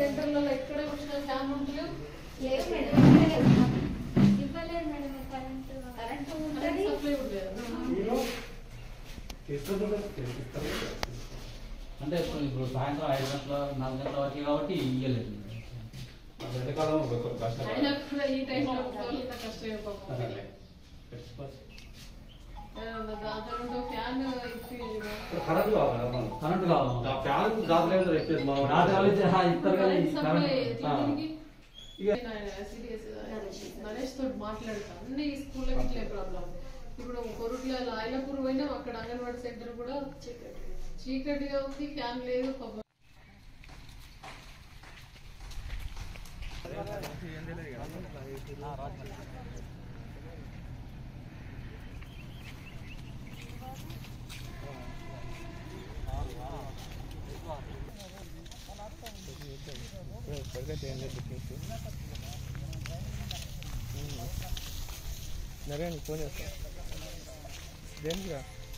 సెంటర్లలో ఎక్కడ వచ్చిన ఫ్యాన్ ఉంటలేవు లేదు మేడం ఇవ్వలేదు. ఇవ్వలేదు మేడం కరెంటు కరెంటు ఉంటుంది కరెంట్ సప్లై ఉండలేదు అంటే ఇప్పుడు ఇప్పుడు సాయంత్రం ఐదు గంటల నాలుగు గంటల వరకు కాబట్టి ఇయ్యలేదు ఎండాకాలం కొంచెం కష్టం అయినా కూడా ఈ టైంలో వాళ్ళంతా కష్టమే పాపం అదే. దాంట్లో ఉంటే ఫ్యాన్ ఇప్పి కరెంట్ కావాలి మనం. కరెంట్ కావాలి ఆ ఫ్యాన్ దాటలేదు చెప్పేది మా రాత్రి వాళ్ళు హా, ఇస్తారు కానీ కరెంట్ సప్లై కరెంట్ ఆ. దీనికి ఇక- సీరియస్ నరేష్ తోటి మాట్లాడతా అన్ని స్కూళ్ళకి ఇట్లే ప్రాబ్లం ఇప్పుడు కొరుట్ల లాయలపూర్ పోయినా అక్కడ అంగన్వాడీ సెంటర్ కూడా చీకటిగా ఉంది ఫ్యాన్ లేదు పాపం నరేన్ ఫోన్ చేస్తా దేనికిరా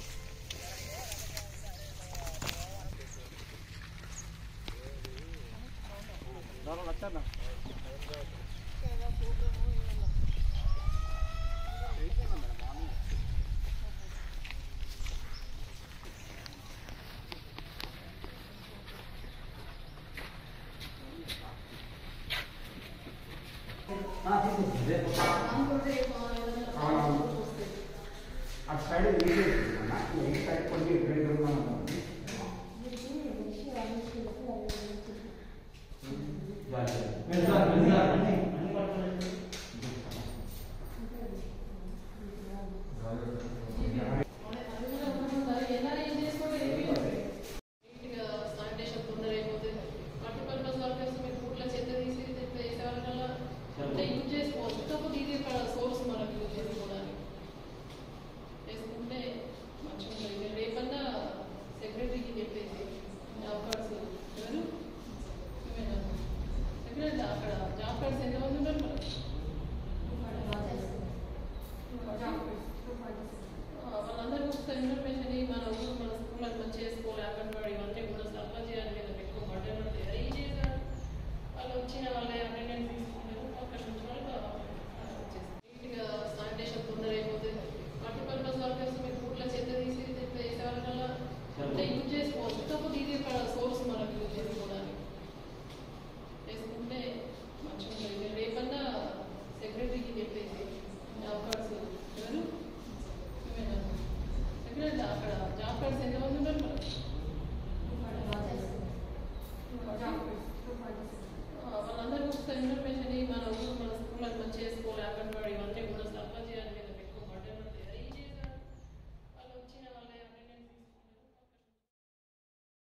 అటు సైడ్ ఈ సైడ్ కొన్ని ఇక్కడ ఉన్నాను వెళ్తారు, వెళ్తారు. శానిటేషన్ తొందర అయిపోతుంది మల్టీపర్పస్ వర్కర్స్ మీరు ఊర్లో చెత్త తీసి చెత్త చేసే వాళ్ళకల్లా అంటే యూజ్ చేసుకోవచ్చు కాకపోతే ఇది ఇక్కడ సోర్స్ మనకి యూజ్ చేసుకోవడానికి చేసుకుంటే మంచిగా ఉంటుంది మీరు రేపన్నా సెక్రటరీకి చెప్పేసి జాబ్ కార్డ్స్ ఎవరు సెక్రటరీ అక్కడ జాబ్ కార్డ్స్ ఎంతమంది ఉన్నారు మరి